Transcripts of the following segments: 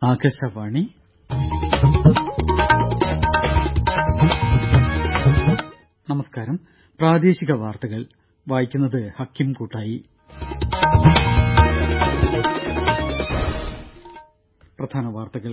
ആകാശവാണി നമസ്കാരം പ്രാദേശിക വാർത്തകൾ വായിക്കുന്നത് ഹക്കിം കൂട്ടായി പ്രധാന വാർത്തകൾ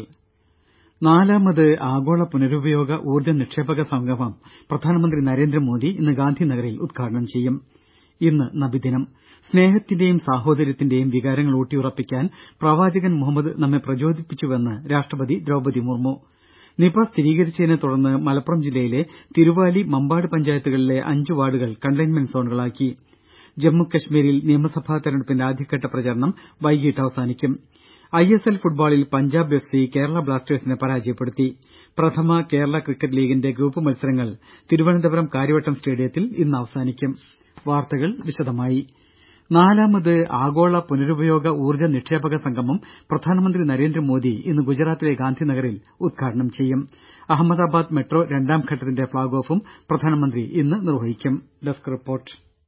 നാലാമത് ആഗോള പുനരുപയോഗ ഊർജ്ജ നിക്ഷേപക സംഗമം പ്രധാനമന്ത്രി നരേന്ദ്രമോദി ഇന്ന് ഗാന്ധിനഗറിൽ ഉദ്ഘാടനം ചെയ്യും ഇന്ന് നബിദിനം സ്നേഹത്തിന്റെയും സാഹോദര്യത്തിന്റെയും വികാരങ്ങൾ ഊട്ടിയുറപ്പിക്കാൻ പ്രവാചകൻ മുഹമ്മദ് നമ്മെ പ്രചോദിപ്പിച്ചുവെന്ന് രാഷ്ട്രപതി ദ്രൌപദി മുർമു നിപ സ്ഥിരീകരിച്ചതിനെ തുടർന്ന് മലപ്പുറം ജില്ലയിലെ തിരുവാലി മമ്പാട് പഞ്ചായത്തുകളിലെ അഞ്ച് വാർഡുകൾ കണ്ടെയ്ൻമെന്റ് സോണുകളാക്കി ജമ്മു കശ്മീരിൽ നിയമസഭാ തെരഞ്ഞെടുപ്പിന്റെ ആദ്യഘട്ട പ്രചാരണം വൈകിട്ട് അവസാനിക്കും ഐ എസ് എൽ ഫുട്ബോളിൽ പഞ്ചാബ് എഫ് സി കേരള ബ്ലാസ്റ്റേഴ്സിനെ പരാജയപ്പെടുത്തി പ്രഥമ കേരള ക്രിക്കറ്റ് ലീഗിന്റെ ഗ്രൂപ്പ് മത്സരങ്ങൾ തിരുവനന്തപുരം കാര്യവട്ടം സ്റ്റേഡിയത്തിൽ ഇന്ന് അവസാനിക്കും വാർത്തകൾ വിശദമായി നാലാമത് ആഗോള പുനരുപയോഗ ഊർജ്ജ നിക്ഷേപക സംഗമം പ്രധാനമന്ത്രി നരേന്ദ്രമോദി ഇന്ന് ഗുജറാത്തിലെ ഗാന്ധിനഗറിൽ ഉദ്ഘാടനം ചെയ്യും അഹമ്മദാബാദ് മെട്രോ രണ്ടാം ഘട്ടത്തിന്റെ ഫ്ളാഗ് ഓഫും പ്രധാനമന്ത്രി ഇന്ന് നിർവഹിക്കും ഡെസ്ക് റിപ്പോർട്ട്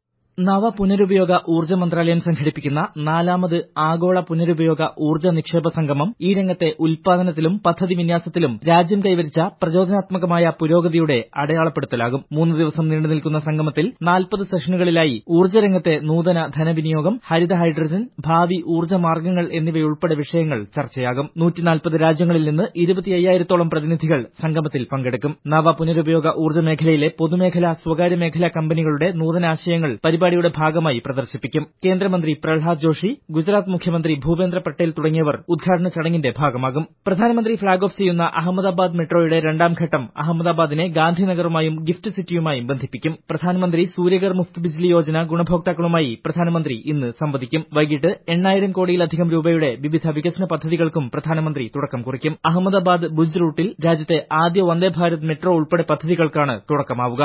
നവ പുനരുപയോഗ ഊർജ്ജ മന്ത്രാലയം സംഘടിപ്പിക്കുന്ന നാലാമത് ആഗോള പുനരുപയോഗ ഊർജ്ജ നിക്ഷേപ സംഗമം ഈ രംഗത്തെ ഉൽപാദനത്തിലും പദ്ധതി വിന്യാസത്തിലും രാജ്യം കൈവരിച്ച പ്രചോദനാത്മകമായ പുരോഗതിയുടെ അടയാളപ്പെടുത്തലാകും മൂന്ന് ദിവസം നീണ്ടുനിൽക്കുന്ന സംഗമത്തിൽ നാൽപ്പത് സെഷനുകളിലായി ഊർജ്ജ രംഗത്തെ നൂതന ധനവിനിയോഗം ഹരിത ഹൈഡ്രജൻ ഭാവി ഊർജ്ജ മാർഗ്ഗങ്ങൾ എന്നിവയുൾപ്പെടെ വിഷയങ്ങൾ ചർച്ചയാകും നൂറ്റിനാൽപ്പത് രാജ്യങ്ങളിൽ നിന്ന് ഇരുപത്തിയ്യായിരത്തോളം പ്രതിനിധികൾ സംഗമത്തിൽ പങ്കെടുക്കും നവ പുനരുപയോഗ ഊർജ്ജ മേഖലയിലെ പൊതുമേഖലാ സ്വകാര്യ മേഖലാ കമ്പനികളുടെ നൂതനാശയങ്ങൾ പരിപാടിയുടെ ഭാഗമായി പ്രദർശിപ്പിക്കും കേന്ദ്രമന്ത്രി പ്രഹ്ലാദ് ജോഷി ഗുജറാത്ത് മുഖ്യമന്ത്രി ഭൂപേന്ദ്ര പട്ടേൽ തുടങ്ങിയവർ ഉദ്ഘാടന ചടങ്ങിന്റെ ഭാഗമാകും പ്രധാനമന്ത്രി ഫ്ളാഗ് ഓഫ് ചെയ്യുന്ന അഹമ്മദാബാദ് മെട്രോയുടെ രണ്ടാം ഘട്ടം അഹമ്മദാബാദിനെ ഗാന്ധിനഗറുമായും ഗിഫ്റ്റ് സിറ്റിയുമായും ബന്ധിപ്പിക്കും പ്രധാനമന്ത്രി സൂര്യഗർ മുഫ്ത് ബിജ്ലി യോജന ഗുണഭോക്താക്കളുമായി പ്രധാനമന്ത്രി ഇന്ന് സംവദിക്കും വൈകിട്ട് എണ്ണായിരം കോടിയിലധികം രൂപയുടെ വിവിധ വികസന പദ്ധതികൾക്കും പ്രധാനമന്ത്രി തുടക്കം കുറിക്കും അഹമ്മദാബാദ് ഭുജ് റൂട്ടിൽ രാജ്യത്തെ ആദ്യ വന്ദേഭാരത് മെട്രോ ഉൾപ്പെടെ പദ്ധതികൾക്കാണ് തുടക്കമാവുക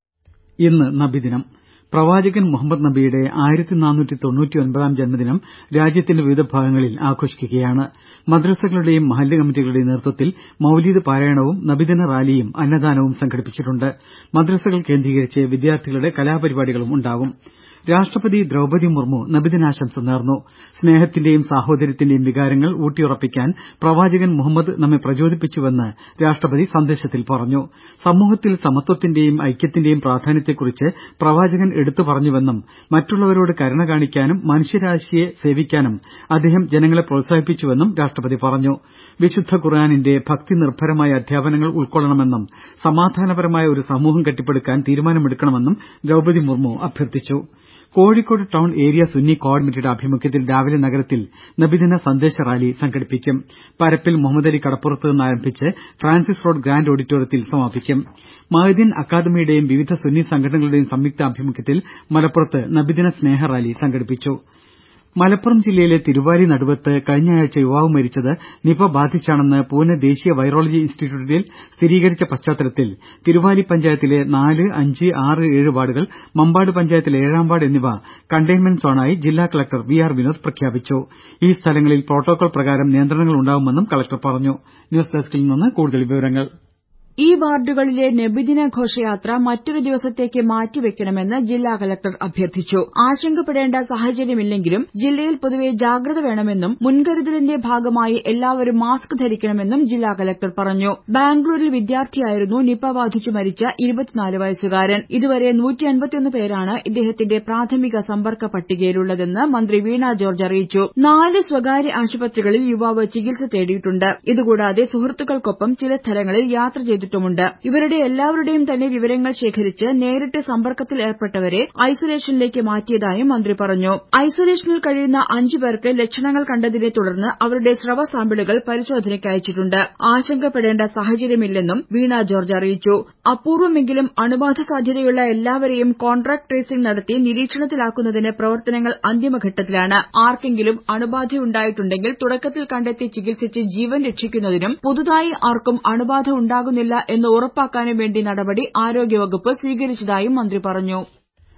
ഇന്ന് നബിദിനം പ്രവാചകൻ മുഹമ്മദ് നബിയുടെ ആയിരത്തിനാനൂറ്റിതൊണ്ണൂറ്റിയൊൻപതാം ജന്മദിനം രാജ്യത്തിന്റെ വിവിധ ഭാഗങ്ങളിൽ ആഘോഷിക്കുകയാണ് മദ്രസകളുടെയും മഹല്ല് കമ്മിറ്റികളുടെയും നേതൃത്വത്തിൽ മൌലീദ് പാരായണവും നബിദിന റാലിയും അന്നദാനവും സംഘടിപ്പിച്ചിട്ടുണ്ട് മദ്രസകൾ കേന്ദ്രീകരിച്ച് വിദ്യാർത്ഥികളുടെ കലാപരിപാടികളും ഉണ്ടാവും രാഷ്ട്രപതി ദ്രൌപദി മുർമു നബിദിനാശംസ നേർന്നു സ്നേഹത്തിന്റെയും സാഹോദര്യത്തിന്റെയും വികാരങ്ങൾ ഊട്ടിയുറപ്പിക്കാൻ പ്രവാചകൻ മുഹമ്മദ് നമ്മെ പ്രചോദിപ്പിച്ചുവെന്ന് രാഷ്ട്രപതി സന്ദേശത്തിൽ പറഞ്ഞു സമൂഹത്തിൽ സമത്വത്തിന്റെയും ഐക്യത്തിന്റെയും പ്രാധാന്യത്തെക്കുറിച്ച് പ്രവാചകൻ എടുത്തു പറഞ്ഞുവെന്നും മറ്റുള്ളവരോട് കരുണ കാണിക്കാനും മനുഷ്യരാശിയെ സേവിക്കാനും അദ്ദേഹം ജനങ്ങളെ പ്രോത്സാഹിപ്പിച്ചുവെന്നും രാഷ്ട്രപതി പറഞ്ഞു വിശുദ്ധ ഖുർആാനിന്റെ ഭക്തി നിർഭരമായ അധ്യാപനങ്ങൾ ഉൾക്കൊള്ളണമെന്നും സമാധാനപരമായ ഒരു സമൂഹം കെട്ടിപ്പടുക്കാൻ തീരുമാനമെടുക്കണമെന്നും ദ്രൌപദി മുർമു അഭ്യർത്ഥിച്ചു കോഴിക്കോട് ടൌൺ ഏരിയ സുന്നി കോ ഓർഡിനേറ്ററുടെ ആഭിമുഖ്യത്തിൽ രാവിലെ നഗരത്തിൽ നബിദിന സന്ദേശ റാലി സംഘടിപ്പിക്കും പരപ്പിൽ മുഹമ്മദലി കടപ്പുറത്ത് നിന്ന് ആരംഭിച്ച് ഫ്രാൻസിസ് റോഡ് ഗ്രാന്റ് ഓഡിറ്റോറിയത്തിൽ സമാപിക്കും മഅ്ദിൻ അക്കാദമിയുടെയും വിവിധ സുന്നി സംഘടനകളുടെയും സംയുക്താഭിമുഖ്യത്തിൽ മലപ്പുറത്ത് നബിദിന സ്നേഹ റാലി സംഘടിപ്പിച്ചു മലപ്പുറം ജില്ലയിലെ തിരുവാലി നടുവത്ത് കഴിഞ്ഞയാഴ്ച യുവാവ് മരിച്ചത് നിപ ബാധിച്ചാണെന്ന് പൂനെ ദേശീയ വൈറോളജി ഇൻസ്റ്റിറ്റ്യൂട്ടിൽ സ്ഥിരീകരിച്ച പശ്ചാത്തലത്തിൽ തിരുവാലി പഞ്ചായത്തിലെ നാല് അഞ്ച് ആറ് ഏഴ് വാർഡുകൾ മമ്പാട് പഞ്ചായത്തിലെ ഏഴാം വാർഡ് എന്നിവ കണ്ടെയ്ൻമെന്റ് സോണായി ജില്ലാ കലക്ടർ വി ആർ വിനോദ് പ്രഖ്യാപിച്ചു ഈ സ്ഥലങ്ങളിൽ പ്രോട്ടോകോൾ പ്രകാരം നിയന്ത്രണങ്ങൾ ഉണ്ടാവുമെന്നും കലക്ടർ പറഞ്ഞു ന്യൂസ് ഡെസ്കിൽ നിന്ന് കൂടുതൽ വിവരങ്ങൾ ഈ വാർഡുകളിലെ നബിദിന ഘോഷയാത്ര മറ്റൊരു ദിവസത്തേക്ക് മാറ്റിവെക്കണമെന്ന് ജില്ലാ കലക്ടർ അഭ്യർത്ഥിച്ചു ആശങ്കപ്പെടേണ്ട സാഹചര്യമില്ലെങ്കിലും ജില്ലയിൽ പൊതുവെ ജാഗ്രത വേണമെന്നും മുൻകരുതലിന്റെ ഭാഗമായി എല്ലാവരും മാസ്ക് ധരിക്കണമെന്നും ജില്ലാ കലക്ടർ പറഞ്ഞു ബാംഗ്ലൂരിൽ വിദ്യാർത്ഥിയായിരുന്നു നിപ ബാധിച്ചു മരിച്ച ഇരുപത്തിനാല് വയസ്സുകാരൻ ഇതുവരെ പേരാണ് ഇദ്ദേഹത്തിന്റെ പ്രാഥമിക സമ്പർക്ക പട്ടികയിലുള്ളതെന്ന് മന്ത്രി വീണ ജോർജ് അറിയിച്ചു നാല് സ്വകാര്യ ആശുപത്രികളിൽ യുവാവ് ചികിത്സ തേടിയിട്ടുണ്ട് ഇതുകൂടാതെ സുഹൃത്തുക്കൾക്കൊപ്പം ചില സ്ഥലങ്ങളിൽ യാത്ര ചെയ്തിട്ടുണ്ട് ഇവരുടെ എല്ലാവരുടെയും തന്നെ വിവരങ്ങൾ ശേഖരിച്ച് നേരിട്ട് സമ്പർക്കത്തിൽ ഏർപ്പെട്ടവരെ ഐസൊലേഷനിലേക്ക് മാറ്റിയതായും മന്ത്രി പറഞ്ഞു ഐസൊലേഷനിൽ കഴിയുന്ന അഞ്ചു പേർക്ക് ലക്ഷണങ്ങൾ കണ്ടതിനെ തുടർന്ന് അവരുടെ സ്രവ സാമ്പിളുകൾ പരിശോധനയ്ക്ക് അയച്ചിട്ടുണ്ട് ആശങ്കപ്പെടേണ്ട സാഹചര്യമില്ലെന്നും വീണ ജോർജ് അറിയിച്ചു അപൂർവമെങ്കിലും അണുബാധ സാധ്യതയുള്ള എല്ലാവരെയും കോൺട്രാക്ട് ട്രേസിംഗ് നടത്തി നിരീക്ഷണത്തിലാക്കുന്നതിന് പ്രവർത്തനങ്ങൾ അന്തിമഘട്ടത്തിലാണ് ആർക്കെങ്കിലും അണുബാധയുണ്ടായിട്ടുണ്ടെങ്കിൽ തുടക്കത്തിൽ കണ്ടെത്തി ചികിത്സിച്ച് ജീവൻ രക്ഷിക്കുന്നതിനും പുതുതായി ആർക്കും അണുബാധ ഉണ്ടാകുന്നില്ല എന്ന് ഉറപ്പാക്കാനും വേണ്ടി നടപടി ആരോഗ്യവകുപ്പ് സ്വീകരിച്ചതായും മന്ത്രി പറഞ്ഞു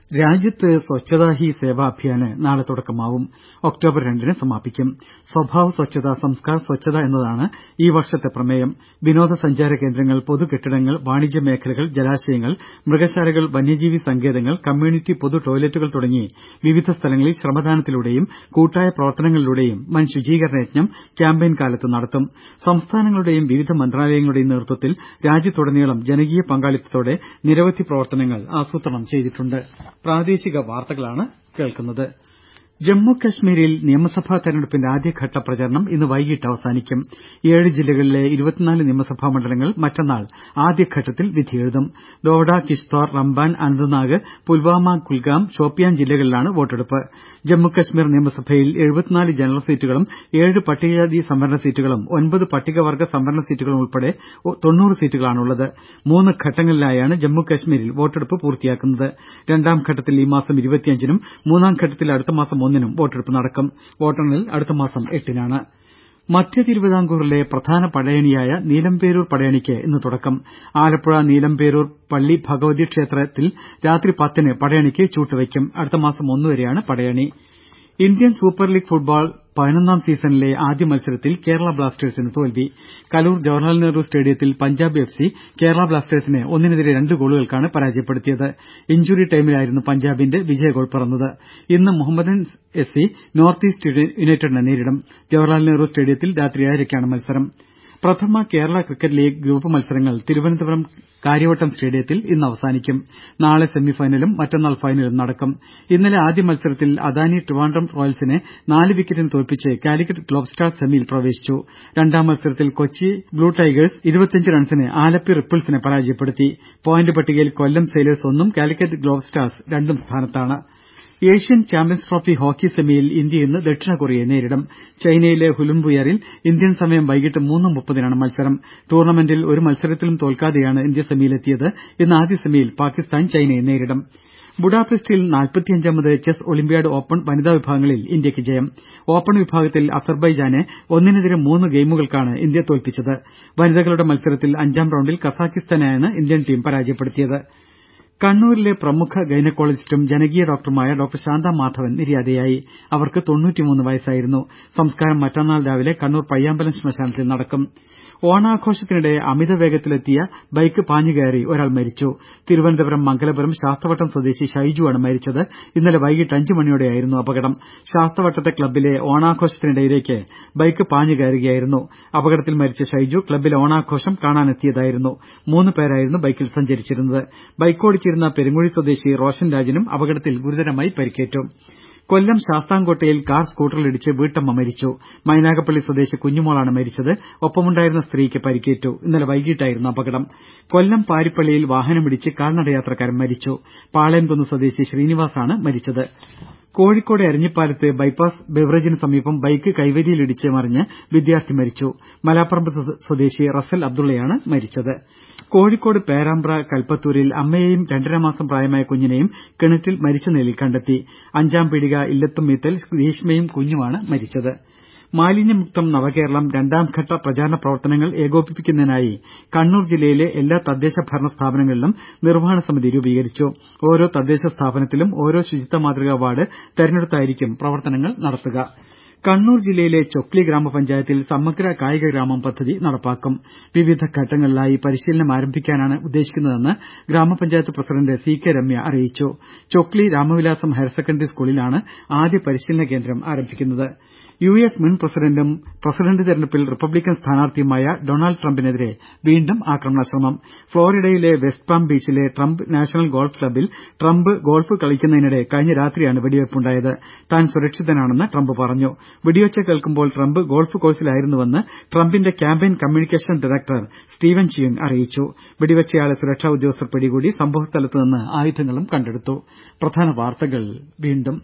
രാജ്യത്ത് സ്വച്ഛതാ ഹി സേവ അഭിയാന് നാളെ തുടക്കമാവും ഒക്ടോബർ രണ്ടിന് സമാപിക്കും സ്വഭാവ സ്വച്ഛത സംസ്കാർ സ്വച്ഛത എന്നതാണ് ഈ വർഷത്തെ പ്രമേയം വിനോദസഞ്ചാര കേന്ദ്രങ്ങൾ പൊതുകെട്ടിടങ്ങൾ വാണിജ്യ മേഖലകൾ ജലാശയങ്ങൾ മൃഗശാലകൾ വന്യജീവി സങ്കേതങ്ങൾ കമ്മ്യൂണിറ്റി പൊതു ടോയ്ലറ്റുകൾ തുടങ്ങി വിവിധ സ്ഥലങ്ങളിൽ ശ്രമദാനത്തിലൂടെയും കൂട്ടായ പ്രവർത്തനങ്ങളിലൂടെയും വൻ ശുചീകരണ യജ്ഞം ക്യാമ്പയിൻ കാലത്ത് നടത്തും സംസ്ഥാനങ്ങളുടെയും വിവിധ മന്ത്രാലയങ്ങളുടെയും നേതൃത്വത്തിൽ രാജ്യത്തുടനീളം ജനകീയ പങ്കാളിത്തത്തോടെ നിരവധി പ്രവർത്തനങ്ങൾ ആസൂത്രണം ചെയ്തിട്ടുണ്ട് പ്രാദേശിക വാർത്തകളാണ് കേൾക്കുന്നത് ജമ്മു കശ്മീരിൽ നിയമസഭാ തെരഞ്ഞെടുപ്പിന്റെ ആദ്യഘട്ട പ്രചരണം ഇന്ന് വൈകിട്ട് അവസാനിക്കും ഏഴ് ജില്ലകളിലെ ഇരുപത്തിനാല് നിയമസഭാ മണ്ഡലങ്ങൾ മറ്റന്നാൾ ആദ്യഘട്ടത്തിൽ വിധിയെഴുതും ദോഡ കിഷ്ത്വാർ റംബാൻ അനന്ത്നാഗ് പുൽവാമ കുൽഗാം ഷോപ്പിയാൻ ജില്ലകളിലാണ് വോട്ടെടുപ്പ് ജമ്മു കശ്മീർ നിയമസഭയിൽ എഴുപത്തിനാല് ജനറൽ സീറ്റുകളും ഏഴ് പട്ടികജാതി സംവരണ സീറ്റുകളും ഒൻപത് പട്ടികവർഗ സംവരണ സീറ്റുകളും ഉൾപ്പെടെ തൊണ്ണൂറ് സീറ്റുകളാണുള്ളത് മൂന്ന് ഘട്ടങ്ങളിലായാണ് ജമ്മു കശ്മീരിൽ വോട്ടെടുപ്പ് പൂർത്തിയാക്കുന്നത് രണ്ടാം ഘട്ടത്തിൽ ഈ മാസം ഇരുപത്തിയഞ്ചിനും മൂന്നാം ഘട്ടത്തിൽ അടുത്ത മാസം ഒന്നിനും വോട്ടെടുപ്പ് നടക്കും വോട്ടെണ്ണൽ അടുത്ത മാസം എട്ടിനാണ് മധ്യ തിരുവിതാംകൂറിലെ പ്രധാന പടയണിയായ നീലംപേരൂർ പടയണിക്ക് ഇന്ന് തുടക്കം ആലപ്പുഴ നീലംപേരൂർ പള്ളി ഭഗവതി ക്ഷേത്രത്തിൽ രാത്രി പത്തിന് പടയണിക്ക് ചൂട്ടുവെയ്ക്കും അടുത്ത മാസം ഒന്നുവരെയാണ് Padayani Indian super league football പതിനൊന്നാം സീസണിലെ ആദ്യ മത്സരത്തിൽ കേരള ബ്ലാസ്റ്റേഴ്സിന് തോൽവി കലൂർ ജവഹർലാൽ നെഹ്റു സ്റ്റേഡിയത്തിൽ പഞ്ചാബ് എഫ് സി കേരള ബ്ലാസ്റ്റേഴ്സിനെ ഒന്നിനെതിരെ രണ്ട് ഗോളുകൾക്കാണ് പരാജയപ്പെടുത്തിയത് ഇഞ്ചുറി ടൈമിലായിരുന്നു പഞ്ചാബിന്റെ വിജയഗോൾ പിറന്നത് ഇന്ന് Mohammedan S C North East യുണൈറ്റഡിനെ നേരിടും ജവഹർലാൽ നെഹ്റു സ്റ്റേഡിയത്തിൽ രാത്രി ഏഴരയ്ക്കാണ് മത്സരം പ്രഥമ കേരള ക്രിക്കറ്റ് ലീഗ് ഗ്രൂപ്പ് മത്സരങ്ങൾ തിരുവനന്തപുരം കാര്യവട്ടം സ്റ്റേഡിയത്തിൽ ഇന്ന് അവസാനിക്കും നാളെ സെമിഫൈനലും മറ്റന്നാൾ ഫൈനലും നടക്കും ഇന്നലെ ആദ്യ മത്സരത്തിൽ അദാനി ട്രിവാൻഡ്രം റോയൽസിനെ നാല് വിക്കറ്റിന് തോൽപ്പിച്ച് കാലിക്കറ്റ് ഗ്ലോബ് സ്റ്റാർസ് സെമിയിൽ പ്രവേശിച്ചു രണ്ടാം മത്സരത്തിൽ കൊച്ചി ബ്ലൂ ടൈഗേഴ്സ് ഇരുപത്തിയഞ്ച് റൺസിന് ആലപ്പി റിപ്പിൾസിനെ പരാജയപ്പെടുത്തി പോയിന്റ് പട്ടികയിൽ കൊല്ലം സെയിലേഴ്സ് ഒന്നും കാലിക്കറ്റ് ഗ്ലോബ് സ്റ്റാർസ് രണ്ടും സ്ഥാനത്താണ് ഏഷ്യൻ ചാമ്പ്യൻസ് ട്രോഫി ഹോക്കി സെമിയിൽ ഇന്ത്യ ഇന്ന് ദക്ഷിണ കൊറിയയെ നേരിടും ചൈനയിലെ ഹുലുംബുയറിൽ ഇന്ത്യൻ സമയം വൈകിട്ട് മൂന്ന് മുപ്പതിനാണ് മത്സരം ടൂർണമെന്റിൽ ഒരു മത്സരത്തിലും തോൽക്കാതെയാണ് ഇന്ത്യ സെമിയിലെത്തിയത് ഇന്ന് ആദ്യ സെമിയിൽ പാകിസ്ഥാൻ ചൈനയെ നേരിടും ബുഡാപെസ്റ്റിൽ നാൽപ്പത്തിയഞ്ചാമത് ചെസ് ഒളിമ്പ്യാഡ് ഓപ്പൺ വനിതാ വിഭാഗങ്ങളിൽ ഇന്ത്യക്ക് ജയം ഓപ്പൺ വിഭാഗത്തിൽ അസർബൈജാനെ ഒന്നിനെതിരെ മൂന്ന് ഗെയിമുകൾക്കാണ് ഇന്ത്യ തോൽപ്പിച്ചത് വനിതകളുടെ മത്സരത്തിൽ അഞ്ചാം റൌണ്ടിൽ കസാഖിസ്ഥാനെയാണ് ഇന്ത്യൻ ടീം പരാജയപ്പെടുത്തിയത് കണ്ണൂരിലെ പ്രമുഖ ഗൈനക്കോളജിസ്റ്റും ജനകീയ ഡോക്ടറുമായ ഡോക്ടർ ശാന്ത മാധവൻ നിര്യാതയായി അവർക്ക് തൊണ്ണൂറ്റിമൂന്ന് വയസ്സായിരുന്നു സംസ്കാരം മറ്റന്നാൾ രാവിലെ കണ്ണൂർ പയ്യാമ്പലം ശ്മശാനത്തിൽ നടക്കും ഓണാഘോഷത്തിനിടെ അമിത വേഗത്തിലെത്തിയ ബൈക്ക് പാഞ്ഞുകയറി ഒരാൾ മരിച്ചു തിരുവനന്തപുരം മംഗലപുരം ശാസ്തവട്ടം സ്വദേശി ഷൈജുവാണ് മരിച്ചത് ഇന്നലെ വൈകിട്ട് അഞ്ചു മണിയോടെയായിരുന്നു അപകടം ശാസ്തവട്ടത്തെ ക്ലബ്ബിലെ ഓണാഘോഷത്തിനിടയിലേക്ക് ബൈക്ക് പാഞ്ഞുകയറുകയായിരുന്നു അപകടത്തിൽ മരിച്ച ഷൈജു ക്ലബ്ബിലെ ഓണാഘോഷം കാണാനെത്തിയതായിരുന്നു മൂന്ന് പേരായിരുന്നു ബൈക്കിൽ സഞ്ചരിച്ചിരുന്നത് ബൈക്കോടിച്ചിരുന്ന പെരുങ്ങുഴി സ്വദേശി റോഷൻ രാജിനും അപകടത്തിൽ ഗുരുതരമായി പരിക്കേറ്റു കൊല്ലം ശാസ്താംകോട്ടയിൽ കാർ സ്കൂട്ടറിലിടിച്ച് വീട്ടമ്മ മരിച്ചു മൈനാഗപ്പള്ളി സ്വദേശി കുഞ്ഞുമോളാണ് മരിച്ചത് ഒപ്പമുണ്ടായിരുന്ന സ്ത്രീക്ക് പരിക്കേറ്റു ഇന്നലെ വൈകിട്ടായിരുന്നു അപകടം കൊല്ലം പാരിപ്പള്ളിയിൽ വാഹനമിടിച്ച് കാൽനടയാത്രക്കാരൻ മരിച്ചു പാളയംകുന്ന് സ്വദേശി ശ്രീനിവാസാണ് മരിച്ചത് കോഴിക്കോട് എരഞ്ഞിപ്പാലത്ത് ബൈപ്പാസ് ബെവറേജിന് സമീപം ബൈക്ക് കൈവരിയിലിടിച്ച് മറിഞ്ഞ് വിദ്യാർത്ഥി മരിച്ചു മലാപ്പറമ്പ് സ്വദേശി റസൽ അബ്ദുള്ളയാണ് മരിച്ചത് കോഴിക്കോട് പേരാമ്പ്ര കൽപ്പത്തൂരിൽ അമ്മയെയും രണ്ടരമാസം പ്രായമായ കുഞ്ഞിനെയും കിണറ്റിൽ മരിച്ച നിലയിൽ കണ്ടെത്തി അഞ്ചാം പീടിക ഇല്ലത്തുമീത്തൽ ഗ്രീഷ്മയും കുഞ്ഞുമാണ് മരിച്ചത് മാലിന്യമുക്തം നവകേരളം രണ്ടാംഘട്ട പ്രചാരണ പ്രവർത്തനങ്ങൾ ഏകോപിപ്പിക്കുന്നതിനായി കണ്ണൂർ ജില്ലയിലെ എല്ലാ തദ്ദേശ ഭരണ സ്ഥാപനങ്ങളിലും നിർവഹണ സമിതി രൂപീകരിച്ചു ഓരോ തദ്ദേശ സ്ഥാപനത്തിലും ഓരോ ശുചിത്വ മാതൃകാ വാർഡ് തെരഞ്ഞെടുത്തായിരിക്കും പ്രവർത്തനങ്ങൾ നടത്തുക കണ്ണൂർ ജില്ലയിലെ ചൊക്ലി ഗ്രാമപഞ്ചായത്തിൽ സമഗ്ര കായിക ഗ്രാമം പദ്ധതി നടപ്പാക്കും വിവിധ ഘട്ടങ്ങളിലായി പരിശീലനം ആരംഭിക്കാനാണ് ഉദ്ദേശിക്കുന്നതെന്ന് ഗ്രാമപഞ്ചായത്ത് പ്രസിഡന്റ് സി കെ രമ്യ അറിയിച്ചു ചൊക്ലി രാമവിലാസം ഹയർ സെക്കൻഡറി സ്കൂളിലാണ് ആദ്യ പരിശീലന കേന്ദ്രം ആരംഭിക്കുന്നത് യു എസ് മുൻ പ്രസിഡന്റും പ്രസിഡന്റ് തെരഞ്ഞെടുപ്പിൽ റിപ്പബ്ലിക്കൻ സ്ഥാനാർത്ഥിയുമായ ഡൊണാൾഡ് ട്രംപിനെതിരെ വീണ്ടും ആക്രമണശ്രമം ഫ്ളോറിഡയിലെ വെസ്റ്റ് പാം ബീച്ചിലെ ട്രംപ് നാഷണൽ ഗോൾഫ് ക്ലബ്ബിൽ ട്രംപ് ഗോൾഫ് കളിക്കുന്നതിനിടെ കഴിഞ്ഞ രാത്രിയാണ് വെടിവെയ്പുണ്ടായത് താൻ സുരക്ഷിതനാണെന്ന് ട്രംപ് പറഞ്ഞു വെടിയൊച്ച കേൾക്കുമ്പോൾ ട്രംപ് ഗോൾഫ് കോഴ്സിലായിരുന്നുവെന്ന് ട്രംപിന്റെ campaign communication director Steven Cheung അറിയിച്ചു വെടിവെച്ചയാളെ സുരക്ഷാ ഉദ്യോഗസ്ഥർ പിടികൂടി സംഭവസ്ഥലത്ത് നിന്ന് ആയുധങ്ങളും കണ്ടെടുത്തു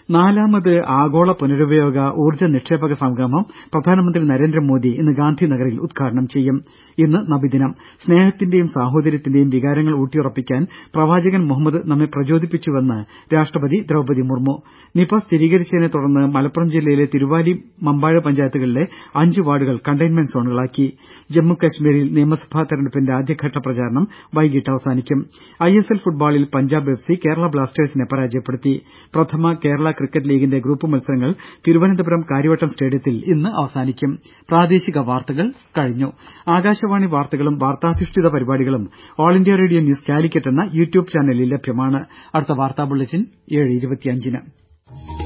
നാലാമത് ആഗോള പുനരുപയോഗ ഊർജ്ജ നിക്ഷേപക സംഗമം പ്രധാനമന്ത്രി നരേന്ദ്രമോദി ഇന്ന് ഗാന്ധിനഗറിൽ ഉദ്ഘാടനം ചെയ്യും ഇന്ന് നബിദിനം സ്നേഹത്തിന്റെയും സാഹോദര്യത്തിന്റെയും വികാരങ്ങൾ ഊട്ടിയുറപ്പിക്കാൻ പ്രവാചകൻ മുഹമ്മദ് നമ്മെ പ്രചോദിപ്പിച്ചുവെന്ന് രാഷ്ട്രപതി ദ്രൌപദി മുർമു നിപ സ്ഥിരീകരിച്ചതിനെ തുടർന്ന് മലപ്പുറം ജില്ലയിലെ തിരുവാലി മമ്പാട് പഞ്ചായത്തുകളിലെ അഞ്ച് വാർഡുകൾ കണ്ടെയ്ൻമെന്റ് സോണുകളാക്കി ജമ്മു കശ്മീരിൽ നിയമസഭാ തെരഞ്ഞെടുപ്പിന്റെ ആദ്യഘട്ട പ്രചാരണം വൈകിട്ട് അവസാനിക്കും ഐഎസ്എൽ ഫുട്ബോളിൽ പഞ്ചാബ് എഫ് സി കേരള ബ്ലാസ്റ്റേഴ്സിനെ പരാജയപ്പെടുത്തി പ്രഥമ കേരള ക്രിക്കറ്റ് ലീഗിന്റെ ഗ്രൂപ്പ് മത്സരങ്ങൾ തിരുവനന്തപുരം കാര്യവട്ടം സ്റ്റേഡിയത്തിൽ ഇന്ന് അവസാനിക്കും പ്രാദേശിക വാർത്തകൾ കഴിഞ്ഞു ആകാശവാണി വാർത്തകളും വാർത്താധിഷ്ഠിത പരിപാടികളും All India Radio News Calicut എന്ന യൂട്യൂബ് ചാനലിൽ ലഭ്യമാണ് അടുത്ത വാർത്താ ബുള്ളറ്റിൻ ഏഴ് ഇരുപത്തിയഞ്ചിന്